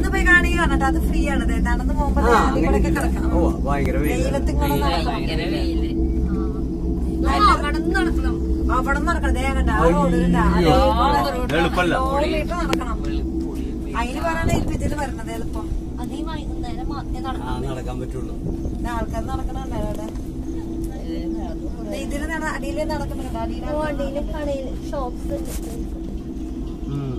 നടന്നു പോയി കാണുക പറഞ്ഞിട്ട് അത് ഫ്രീ ആണ് ദേ, നടന്നു പോകുമ്പോ ആ അതിൽ കൂടെ അങ്ങനെ കിടക്കാം ഓ ഭയങ്കര വെയില് ദൈവത്തിൽ കൂടെ നടക്കണം ഭയങ്കര വെയില് അവിടെ നടക്കണം അവിടെ നടക്കണം ദേ കണ്ട ആ റോഡ് കണ്ടാ അയ്യോ. എളുപ്പല്ല കിലോമീറ്റർ നടക്കണം അതിന് പറയണ ഇതിൽ വരണത് എളുപ്പം അത് ഈ വൈകുന്നേരം മാത്രമേ ആ നടക്കാൻ നടക്കാൻ പറ്റുള്ളൂ ദേ ആൾക്കാർ നടക്കണുണ്ടോ അവിടെ ദേ ഇതില് നട അടിയില് നടക്കുന്നുണ്ട് അടിയിലാണ് വണ്ടിയിലും കടയില് ഷോപ്സ് ഉം.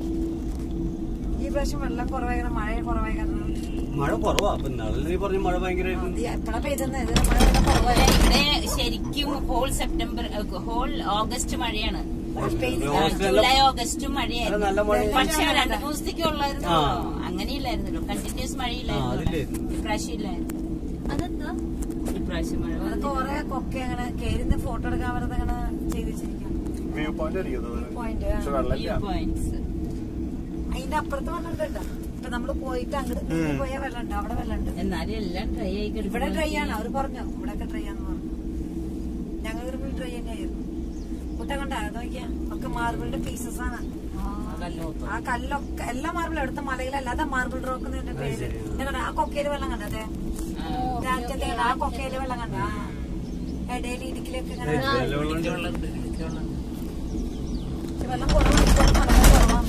ഈ പ്രാവശ്യം വെള്ളം കുറവായി മഴ കുറവായി കാരണം മഴ കുറവാ അപ്പൊ ഇന്നാളെ നീ പറഞ്ഞ മഴ ഭയങ്കരമായിരുന്നു ഇത് എപ്പോഴാ പെയ്തെന്ന് ഇത് മഴ വെള്ളം കുറവായി ഇവിടെ ശരിക്കും ഹോൾ സെപ്റ്റംബർ ഹോൾ ഓഗസ്റ്റ് മഴയാണ് ഹോസ്റ്റലിലെ ജൂലൈ ഓഗസ്റ്റും അത് മഴയായിരുന്നു നല്ല മഴ പക്ഷെ രണ്ടു ദിവസത്തേക്ക് ഉള്ളായിരുന്നു ആ. അങ്ങനെയില്ലായിരുന്നല്ലോ കണ്ടിന്യൂസ് ആ, മഴയില്ലായിരുന്നു അതില്ലായിരുന്നു. ഇപ്രാവശ്യം ഇല്ലായിരുന്നു അതെന്താ ഇപ്രാവശ്യം മഴ അത് വന്നില്ല. കൊറേ കൊക്കെ അങ്ങനെ കേരിന്ന് ഫോട്ടോ എടുക്കാൻ വെറുതെ അങ്ങനെ ചെയ്ത് വെച്ചിരിക്കാം വ്യൂ പോയിന്റ് ആയിരിക്കും പോയിന്റ് പക്ഷെ വെള്ളമില്ല View points. അതിന്റെ അപ്പുറത്ത് വെള്ളം ഉണ്ട് ഇപ്പൊ നമ്മള് പോയിട്ട് അങ്ങോട്ട് നീങ്ങി പോയാൽ വെള്ളം ഉണ്ട് അവിടെ വെള്ളം ഉണ്ട് എന്നാലും എല്ലാം ഡ്രൈ ആയി ഇവിടെ കിടക്കുന്നു. ഡ്രൈ ആണ് അവര് പറഞ്ഞു ഇവിടെയൊക്കെ ഡ്രൈ ആണെന്ന് പറഞ്ഞു ഞങ്ങൾ ഇവിടെ ഡ്രൈ തന്നെയായിരുന്നു കുട്ട കണ്ട നോക്കിയാ ഒക്കെ മാർബിളിന്റെ പീസസ് ആണ് കല്ലോത്ത്. ആ കല്ലൊക്കെ എല്ലാ മാർബിളും എടുത്ത മലയിലല്ലാതെ മാർബിൾ റോക്ക് എന്നതിന്റെ പേര് ഞാൻ കണ്ടോ, ആ കൊക്കയില് വെള്ളം കണ്ടതേ ആ. രാജ്യത്തെ കണ്ടോ, ആ കൊക്കയില് വെള്ളം കണ്ട ഇടയിൽ ഇടുക്കിലൊക്കെ ഇങ്ങനെ ഇതിലെ വെള്ളം ഉണ്ട്. ഇടിക്കുള്ളത്, ഇടിക്കുള്ളത്. പക്ഷെ വെള്ളം കുറവാണ് ഇപ്പോൾ നടക്കാൻ കുറവാണ്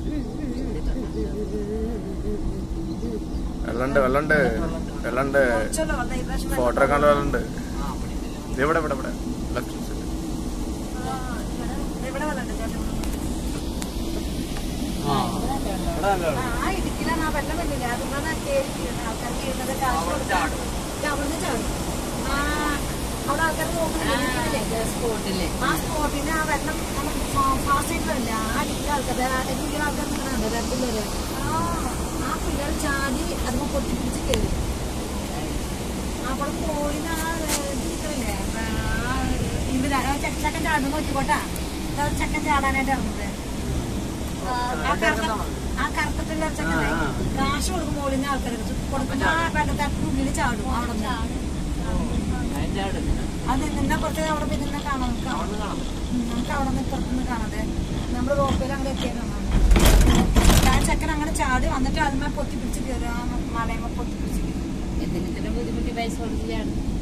വെള്ളമുണ്ട് വെള്ളമുണ്ട് വെള്ളമുണ്ട് കുറച്ചല്ലോ വെള്ളം ഈ പ്രാവശ്യം വെള്ളം ഫോട്ടോ എടുക്കാണ്ട് വെള്ളമുണ്ട് ഇത് ഇവിടെ ഇവിടെ ഇവിടെ ലെഫ്റ്റ് സൈഡ് ആ, ഇവിടെ- ഇവിടെ വെള്ളം ഉണ്ട് ചേട്ടൻ ആ ഇവിടെ നല്ല വെള്ളം. ആ ഇടുക്കിലാണ് ആ വെള്ളം വരുന്നില്ല അതുകൊണ്ടാണ് കേറി വീഴുന്നത്. ആൾക്കാർ വീഴുന്നത് കാശ് കൊടുത്താൽ അവിടുന്ന് ചാടും ആ അവിടെ ആൾക്കാർ ആ, നോക്കുന്നില്ലേ ഇത് സ്പോട്ടില് ആ സ്പോട്ടിന് ആ വെള്ളം ഫാസ്റ്റ് ആയിട്ട് വരില്ല ആ അടിക്കുന്ന ആൾക്കാർ എന്തെങ്കിലും ആൾക്കാർ നിൽക്കുന്നുണ്ട് രണ്ടില്ലര് ആ പിള്ളേർ ചാടി അതിന് പൊട്ടിപ്പിടിച്ച് കയറി അവിടെ പോയിന്ന് ആ നിൽക്കണില്ലേ ഇവിടെ ചക്കൻ ചാടുന്ന നോക്കിക്കോട്ടാ ഇതാ ഒരു ചക്കൻ ചാടാനായിട്ട് ഇറങ്ങുന്നത് ആ കറുത്ത ആ കറുത്ത പിള്ളേർ ചക്കനെ ആ, ആ. കാശ് കൊടുക്കും മോളിൽ നിന്ന് ആൾക്കാർ കൊടുക്കുമ്പോ ആ വെള്ളത്തട്ടിനുള്ളിൽ ചാടും അവിടെ നിന്ന് അതിന്റെ അടുത്ത് അത് നിന്നെ കുറച്ച് അവിടെ പിന്നെ നിന്നെ കാണാം നമുക്ക് അവിടെ ഉം, നമുക്ക് അവിടെ നിന്ന് പുറത്തുനിന്ന് കാണാതെ നമ്മുടെ റോപ്പിൽ അങ്ങനെ എത്തിയാണ് ആ ചെക്കൻ അങ്ങനെ ചാടി വന്നിട്ട് അതിന്മേൽ പൊത്തി പിടിച്ച് കയറി ആ മലയമ്മ പൊത്തി പിടിച്ച് കയറി എന്തിനും ബുദ്ധിമുട്ടി പൈസ കൊടുത്തില്ലാണ്